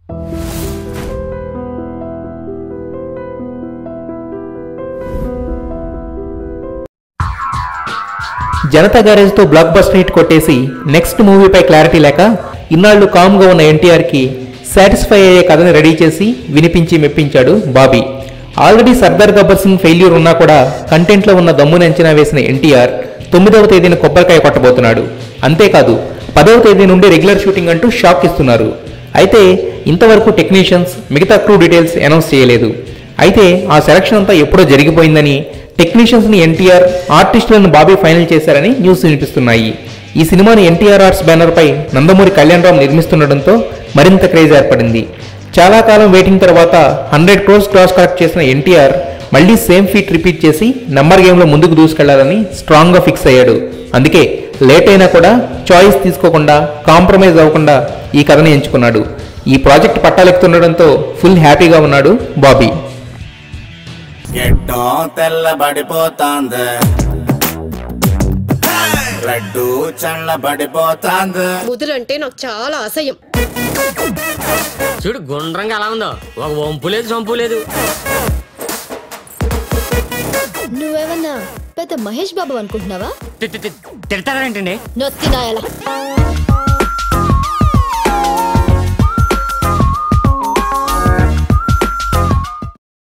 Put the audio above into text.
జనతా గ్యారేజ్తో blockbuster hit కొట్టేసి next మూవీపై క్లారిటీ లేక ఇన్నాళ్లు కామ్గా ఉన్న ఎన్టీఆర్కి సాటిస్ఫై అయ్యే కథని రెడీ చేసి వినిపించి మెప్పించాడు బాబీ ఆల్రెడీ సర్దార్ గబ్బర్ సింగ్ ఫెయిల్యూర్ ఉన్నా కూడా కంటెంట్లో ఉన్న దమ్ముని అంచనా వేసిన ఎన్టీఆర్ తొమ్మిదవ తేదీన కొబ్బరికాయ కొట్టబోతున్నాడు అంతేకాదు పదవ తేదీ నుండి రెగ్యులర్ షూటింగ్ అంటూ షాక్ ఇస్తున్నారు అయితే ఇంతవరకు టెక్నీషియన్స్ మిగతా క్రూ డీటెయిల్స్ అనౌన్స్ చేయలేదు అయితే ఆ సెలక్షన్ అంతా ఎప్పుడో జరిగిపోయిందని టెక్నీషియన్స్ ని ఎన్టీఆర్ ఆర్టిస్టులను బాబీ ఫైనల్ చేశారని న్యూస్ వినిపిస్తున్నాయి ఈ సినిమాని ఎన్టీఆర్ ఆర్ట్స్ బ్యానర్ పై నందమూరి కళ్యాణ్ రామ్ నిర్మిస్తుండటంతో మరింత క్రేజ్ ఏర్పడింది చాలా కాలం వెయిటింగ్ తర్వాత హండ్రెడ్ క్రోర్స్ క్రాస్ కలెక్ట్ చేసిన ఎన్టీఆర్ మళ్ళీ సేమ్ ఫీట్ రిపీట్ చేసి నంబర్ గేమ్లో ముందుకు దూసుకెళ్లాలని స్ట్రాంగ్గా ఫిక్స్ అయ్యాడు అందుకే లేట్ అయినా కూడా చాయిస్ తీసుకోకుండా కాంప్రమైజ్ అవ్వకుండా ఈ కథని ఎంచుకున్నాడు ఈ ప్రాజెక్ట్ పట్టాలెక్కుతుండడంతో ఫుల్ హ్యాపీగా ఉన్నాడు బాబీ గెడ్డం తెల్లబడిపోతాంది రెడ్డు చల్లబడిపోతాంది ముదురంటే నాకు చాలా అసహ్యం చూడు గుండ్రంగా ఎలా ఉందో ఒక వంపు లేదు సొంపు లేదు నువ్వేమన్నా పెద్ద మహేష్ బాబు అనుకుంటున్నావా తి- తి- తి- తిడతారేంటండి నొత్తినాయలా